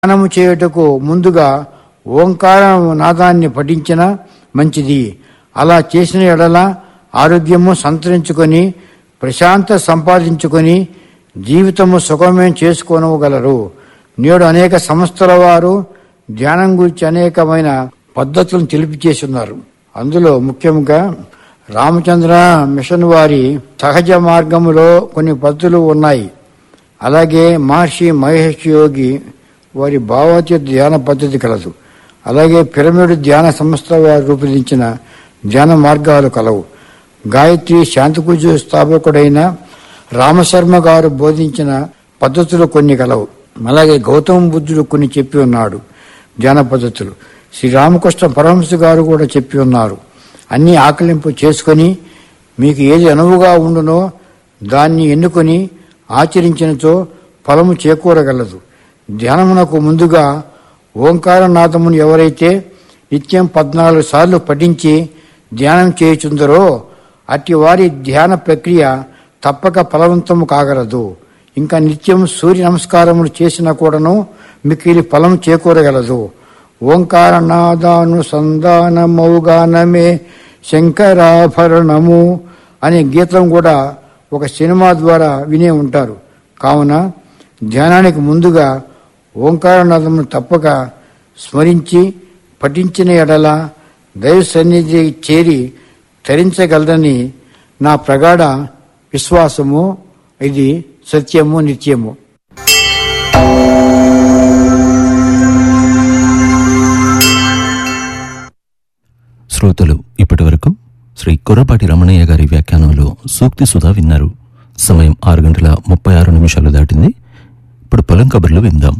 ధ్యానము చేయుటకు ముందుగా ఓంకార నాదాన్ని పఠించిన మంచిది అలా చేసిన ఎడల ఆరోగ్యము సంతరించుకొని ప్రశాంత సంపాదించుకొని జీవితము సుఖమయం చేసుకోనగలరు నేడు అనేక సంస్థల వారు ధ్యానం గురించి అనేకమైన పద్ధతులను తెలిపిచేసి ఉన్నారు అందులో ముఖ్యంగా రామచంద్ర మిషన్ వారి సహజ మార్గములో కొన్ని పద్ధతులు ఉన్నాయి అలాగే మహర్షి మహేష్ యోగి వారి భావోద్య ధ్యాన పద్ధతి కలదు అలాగే పిరమిడ్ ధ్యాన సంస్థ వారు రూపొందించిన ధ్యాన మార్గాలు కలవు గాయత్రి శాంతిపూజ స్థాపకుడైన రామశర్మ గారు బోధించిన పద్ధతులు కొన్ని కలవు అలాగే గౌతమ బుద్ధుడు కొన్ని చెప్పి ఉన్నాడు ధ్యాన పద్ధతులు శ్రీరామకృష్ణ పరమహంస గారు కూడా చెప్పి ఉన్నారు అన్ని ఆకలింపు చేసుకొని మీకు ఏది అనువుగా ఉండునో దాన్ని ఎన్నుకొని ఆచరించినచో ఫలము చేకూరగలదు ధ్యానమునకు ముందుగా ఓంకారనాథమును ఎవరైతే నిత్యం పద్నాలుగు సార్లు పఠించి ధ్యానం చేయుచుందరో అట్టి వారి ధ్యాన ప్రక్రియ తప్పక ఫలవంతము కాగలదు ఇంకా నిత్యం సూర్య నమస్కారములు చేసినా కూడాను మిక్కిలి ఫలం చేకూరగలదు ఓంకారనాదానుసంధానమౌగానమే శంకరాభరణము అనే గీతం కూడా ఒక సినిమా ద్వారా వినే ఉంటారు కావున ధ్యానానికి ముందుగా ఓంకారనాథమును తప్పక స్మరించి పఠించిన ఎడల దైవ సన్నిధి చేరి తరించగలదని నా ప్రగాఢ విశ్వాసము ఇది సత్యము నిత్యము శ్రోతలు ఇప్పటి వరకు శ్రీ కొర్రపాటి రమణయ్య గారి వ్యాఖ్యానంలో సూక్తి సుధా విన్నారు సమయం ఆరు గంటల ముప్పై ఆరు నిమిషాలు దాటింది ఇప్పుడు పొలం కబుర్లు విందాం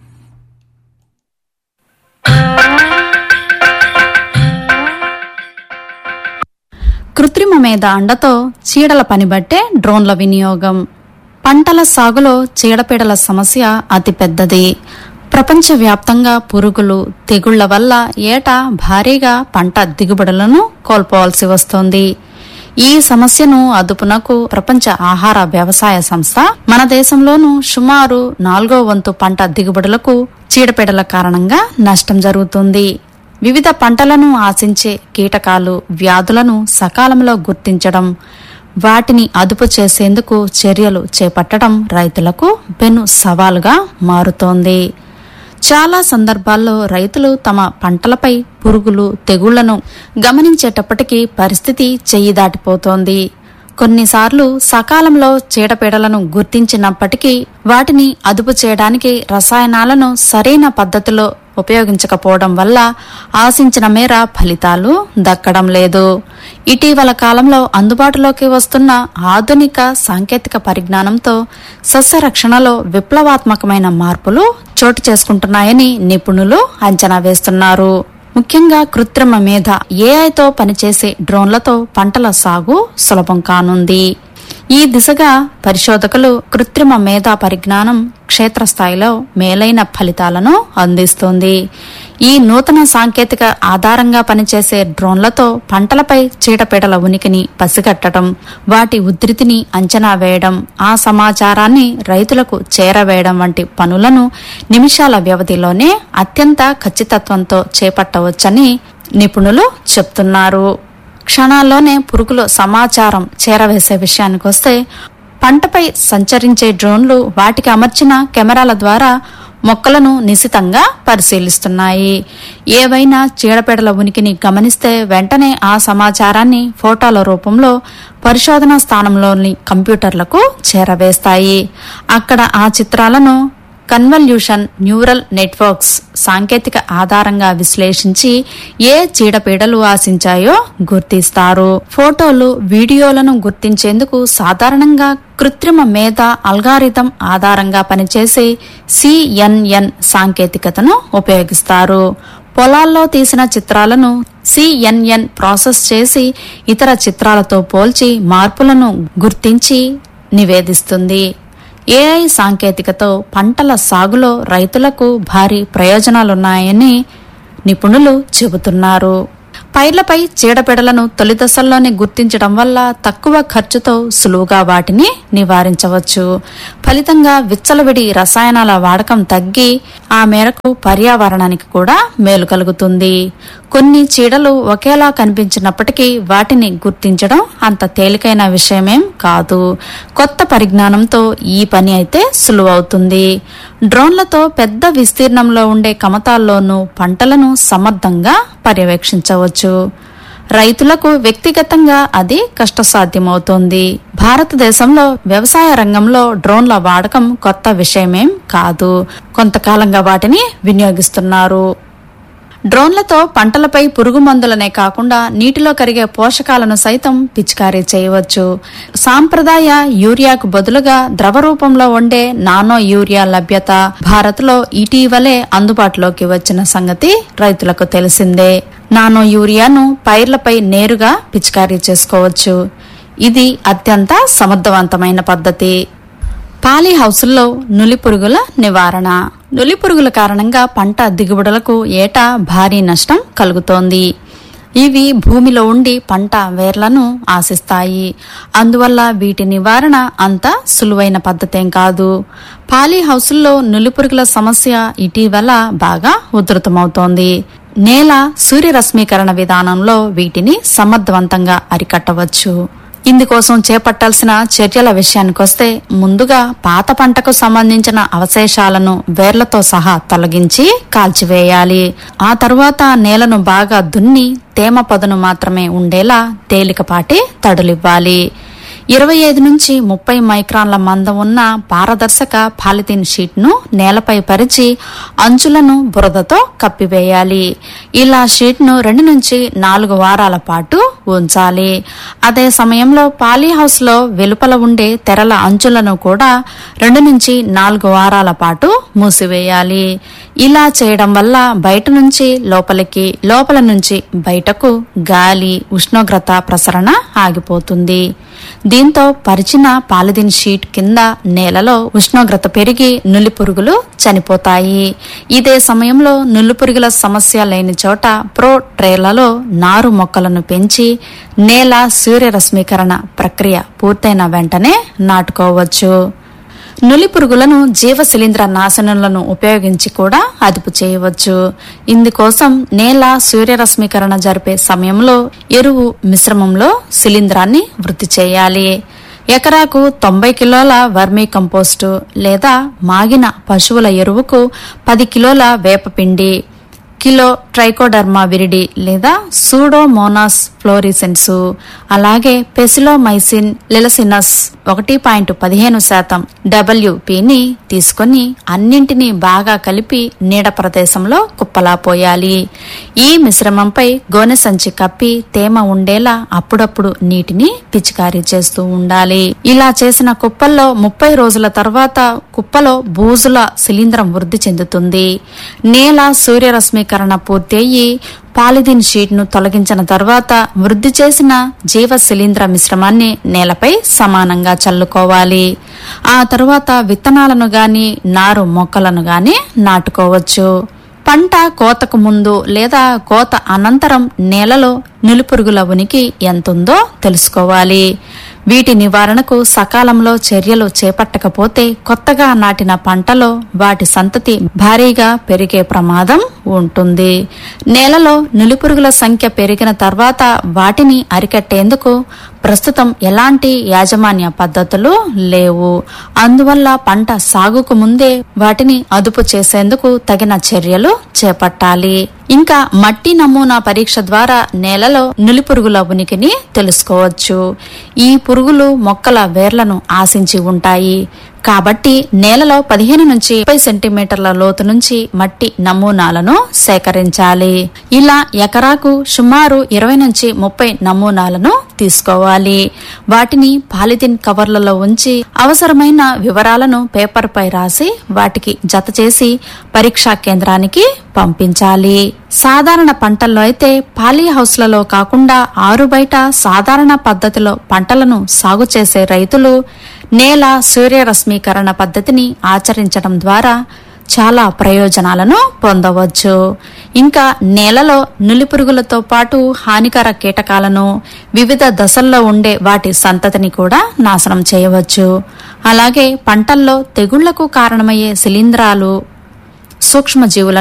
కృత్రిమ మీద అండతో చీడల పనిబట్టే డ్రోన్ల వినియోగం పంటల సాగులో చీడపీడల సమస్య అతిపెద్దది ప్రపంచవ్యాప్తంగా పురుగులు తెగుళ్ల వల్ల ఏటా భారీగా పంట దిగుబడులను కోల్పోవాల్సి వస్తోంది ఈ సమస్యను అదుపునకు ప్రపంచ ఆహార వ్యవసాయ సంస్థ మన దేశంలోనూ సుమారు నాలుగో వంతు పంట దిగుబడులకు చీడపీడల కారణంగా నష్టం జరుగుతుంది వివిధ పంటలను ఆశించే కీటకాలు వ్యాధులను సకాలంలో గుర్తించడం వాటిని అదుపు చేసేందుకు చర్యలు చేపట్టడం రైతులకు పెను సవాలుగా మారుతోంది చాలా సందర్భాల్లో రైతులు తమ పంటలపై పురుగులు తెగుళ్లను గమనించేటప్పటికీ పరిస్థితి చెయ్యి దాటిపోతోంది కొన్నిసార్లు సకాలంలో చీడపీడలను గుర్తించినప్పటికీ వాటిని అదుపు చేయడానికి రసాయనాలను సరైన పద్ధతిలో ఉపయోగించకపోవడం వల్ల ఆశించిన మేర ఫలితాలు దక్కడం లేదు ఇటీవల కాలంలో అందుబాటులోకి వస్తున్న ఆధునిక సాంకేతిక పరిజ్ఞానంతో సస్యరక్షణలో విప్లవాత్మకమైన మార్పులు చోటు చేసుకుంటున్నాయని నిపుణులు అంచనా వేస్తున్నారు ముఖ్యంగా కృత్రిమ మేధ ఏఐతో పనిచేసే డ్రోన్లతో పంటల సాగు సులభం కానుంది ఈ దిశగా పరిశోధకులు కృత్రిమ మేధా పరిజ్ఞానం క్షేత్రస్థాయిలో మేలైన ఫలితాలను అందిస్తోంది ఈ నూతన సాంకేతిక ఆధారంగా పనిచేసే డ్రోన్లతో పంటలపై చీడపీడల ఉనికిని పసిగట్టడం వాటి ఉధృతిని అంచనా వేయడం ఆ సమాచారాన్ని రైతులకు చేరవేయడం వంటి పనులను నిమిషాల వ్యవధిలోనే అత్యంత ఖచ్చితత్వంతో చేపట్టవచ్చని నిపుణులు చెప్తున్నారు క్షణాల్లోనే పురుగులు సమాచారం చేరవేసే విషయానికి వస్తే పంటపై సంచరించే డ్రోన్లు వాటికి అమర్చిన కెమెరాల ద్వారా మొక్కలను నిశితంగా పరిశీలిస్తున్నాయి ఏవైనా చీడపీడల ఉనికిని గమనిస్తే వెంటనే ఆ సమాచారాన్ని ఫోటోల రూపంలో పరిశోధనా స్థానంలోని కంప్యూటర్లకు చేరవేస్తాయి అక్కడ ఆ చిత్రాలను కన్వల్యూషన్ న్యూరల్ నెట్వర్క్స్ సాంకేతిక ఆధారంగా విశ్లేషించి ఏ చీడపీడలు ఆశించాయో గుర్తిస్తారు ఫోటోలు వీడియోలను గుర్తించేందుకు సాధారణంగా కృత్రిమ మేధ అల్గారిథం ఆధారంగా పనిచేసే సిఎన్ఎన్ సాంకేతికతను ఉపయోగిస్తారు పొలాల్లో తీసిన చిత్రాలను సిఎన్ఎన్ ప్రాసెస్ చేసి ఇతర చిత్రాలతో పోల్చి మార్పులను గుర్తించి నివేదిస్తుంది ఏఐ సాంకేతికతో పంటల సాగులో రైతులకు భారీ ప్రయోజనాలున్నాయని నిపుణులు చెబుతున్నారు పైర్లపై చీడపీడలను తొలి దశల్లోనే గుర్తించడం వల్ల తక్కువ ఖర్చుతో సులువుగా వాటిని నివారించవచ్చు ఫలితంగా విచ్చలవిడి రసాయనాల వాడకం తగ్గి ఆ మేరకు పర్యావరణానికి కూడా మేలు కలుగుతుంది కొన్ని చీడలు ఒకేలా కనిపించినప్పటికీ వాటిని గుర్తించడం అంత తేలికైన విషయమేం కాదు కొత్త పరిజ్ఞానంతో ఈ పని అయితే సులువవుతుంది డ్రోన్లతో పెద్ద విస్తీర్ణంలో ఉండే కమతాల్లోనూ పంటలను సమర్థంగా పర్యవేక్షించవచ్చు రైతులకు వ్యక్తిగతంగా అది కష్టసాధ్యమవుతోంది భారతదేశంలో వ్యవసాయ రంగంలో డ్రోన్ల వాడకం కొత్త విషయమేం కాదు కొంతకాలంగా వాటిని వినియోగిస్తున్నారు డ్రోన్లతో పంటలపై పురుగు మందులనే కాకుండా నీటిలో కరిగే పోషకాలను సైతం పిచికారీ చేయవచ్చు సాంప్రదాయ యూరియాకు బదులుగా ద్రవ రూపంలో ఉండే నానో యూరియా లభ్యత భారత్లో ఇటీవలే అందుబాటులోకి వచ్చిన సంగతి రైతులకు తెలిసిందే నానో యూరియాను పైర్లపై నేరుగా పిచికారీ చేసుకోవచ్చు ఇది అత్యంత సమర్థవంతమైన పద్ధతి పాలీ హౌసుల్లో నులి పురుగుల నివారణ నులి పురుగుల కారణంగా పంట దిగుబడులకు ఏటా భారీ నష్టం కలుగుతోంది ఇవి భూమిలో ఉండి పంట వేర్లను ఆశిస్తాయి అందువల్ల వీటి నివారణ అంత సులువైన పద్ధతేం కాదు పాలీ హౌసుల్లో నులి పురుగుల సమస్య ఇటీవల బాగా ఉధృతమవుతోంది నేల సూర్యరశ్మీకరణ విధానంలో వీటిని సమర్థవంతంగా అరికట్టవచ్చు ఇందుకోసం చేపట్టాల్సిన చర్యల విషయానికొస్తే ముందుగా పాత పంటకు సంబంధించిన అవశేషాలను వేర్లతో సహా తొలగించి కాల్చివేయాలి ఆ తరువాత నేలను బాగా దున్ని తేమ పదును మాత్రమే ఉండేలా తేలికపాటి తడులివ్వాలి ఇరవై ఐదు నుంచి ముప్పై మైక్రాన్ల మందం ఉన్న పారదర్శక పాలిథిన్ షీట్ ను నేలపై పరిచి అంచులను బురదతో కప్పివేయాలి ఇలా షీట్ ను రెండు నుంచి నాలుగు వారాల పాటు ఉంచాలి అదే సమయంలో పాలీ హౌస్ లో వెలుపల ఉండే తెరల అంచులను కూడా రెండు నుంచి నాలుగు వారాల పాటు మూసివేయాలి ఇలా చేయడం వల్ల బయట నుంచి లోపలికి లోపల నుంచి బయటకు గాలి ఉష్ణోగ్రత ప్రసరణ ఆగిపోతుంది దీంతో పరిచిన పాలిథిన్ షీట్ కింద నేలలో ఉష్ణోగ్రత పెరిగి నులి పురుగులు చనిపోతాయి ఇదే సమయంలో నులి పురుగుల సమస్య లేని చోట ప్రో ట్రేలలో నారు మొక్కలను పెంచి నేల సూర్యరశ్మీకరణ ప్రక్రియ పూర్తయిన వెంటనే నాటుకోవచ్చు నులి పురుగులను జీవ శిలీంద్ర నాశనులను ఉపయోగించి కూడా అదుపు చేయవచ్చు ఇందుకోసం నేల సూర్యరశ్మీకరణ జరిపే సమయంలో ఎరువు మిశ్రమంలో శిలీంధ్రాన్ని వృద్ధి చేయాలి ఎకరాకు తొంభై కిలోల వర్మీ కంపోస్టు లేదా మాగిన పశువుల ఎరువుకు పది కిలోల వేపపిండి కిలో ట్రైకోడర్మా విరిడి లేదా సూడోమోనాస్ ఫ్లోరిసెన్స్ అలాగే పెసిలోమైసిన్ లిలసినస్ ఒకటి పాయింట్ పదిహేను శాతం డబ్ల్యూపిని తీసుకొని అన్నింటినీ బాగా కలిపి నీడ ప్రదేశంలో కుప్పలా పోయాలి ఈ మిశ్రమంపై గోనె సంచి కప్పి తేమ ఉండేలా అప్పుడప్పుడు నీటిని పిచికారీ చేస్తూ ఉండాలి ఇలా చేసిన కుప్పల్లో ముప్పై రోజుల తర్వాత కుప్పలో బూజుల శిలీంధ్రం వృద్ధి చెందుతుంది నేల సూర్యరశ్మీకరణ పూర్తి అయ్యి పాలిథిన్ షీట్ ను తొలగించిన తర్వాత వృద్ధి చేసిన జీవ శిలీంద్ర మిశ్రమాన్ని నేలపై సమానంగా చల్లుకోవాలి ఆ తరువాత విత్తనాలను గాని నారు మొక్కలను గాని నాటుకోవచ్చు పంట కోతకు ముందు లేదా కోత అనంతరం నేలలో నులిపురుగుల ఉనికి ఎంతుందో తెలుసుకోవాలి వీటి నివారణకు సకాలంలో చర్యలు చేపట్టకపోతే కొత్తగా నాటిన పంటలో వాటి సంతతి భారీగా పెరిగే ప్రమాదం ఉంటుంది నేలలో నులిపురుగుల సంఖ్య పెరిగిన తర్వాత వాటిని అరికట్టేందుకు ప్రస్తుతం ఎలాంటి యాజమాన్య పద్ధతులు లేవు అందువల్ల పంట సాగుకు ముందే వాటిని అదుపు చేసేందుకు తగిన చర్యలు చేపట్టాలి ఇంకా మట్టి నమూనా పరీక్ష ద్వారా నేలలో నులిపురుగుల ఉనికిని తెలుసుకోవచ్చు ఈ పురుగులు మొక్కల వేర్లను ఆశించి ఉంటాయి కాబట్టి నేలలో పదిహేను నుంచి ముప్పై సెంటీమీటర్ల లోతు నుంచి మట్టి నమూనాలను సేకరించాలి ఇలా ఎకరాకు సుమారు ఇరవై నుంచి ముప్పై నమూనాలను తీసుకోవాలి వాటిని పాలిథిన్ కవర్లలో ఉంచి అవసరమైన వివరాలను పేపర్ పై రాసి వాటికి జత చేసి పరీక్షా కేంద్రానికి పంపించాలి సాధారణ పంటల్లో అయితే పాలీ హౌస్లలో కాకుండా ఆరు బయట సాధారణ పద్ధతిలో పంటలను సాగు చేసే రైతులు నేల సూర్యరశ్మీకరణ పద్ధతిని ఆచరించడం ద్వారా చాలా ప్రయోజనాలను పొందవచ్చు ఇంకా నేలలో నులిపురుగులతో పాటు హానికర కీటకాలను వివిధ దశల్లో ఉండే వాటి సంతతిని కూడా నాశనం చేయవచ్చు అలాగే పంటల్లో తెగుళ్లకు కారణమయ్యే శిలీంధ్రాలు సూక్ష్మజీవులను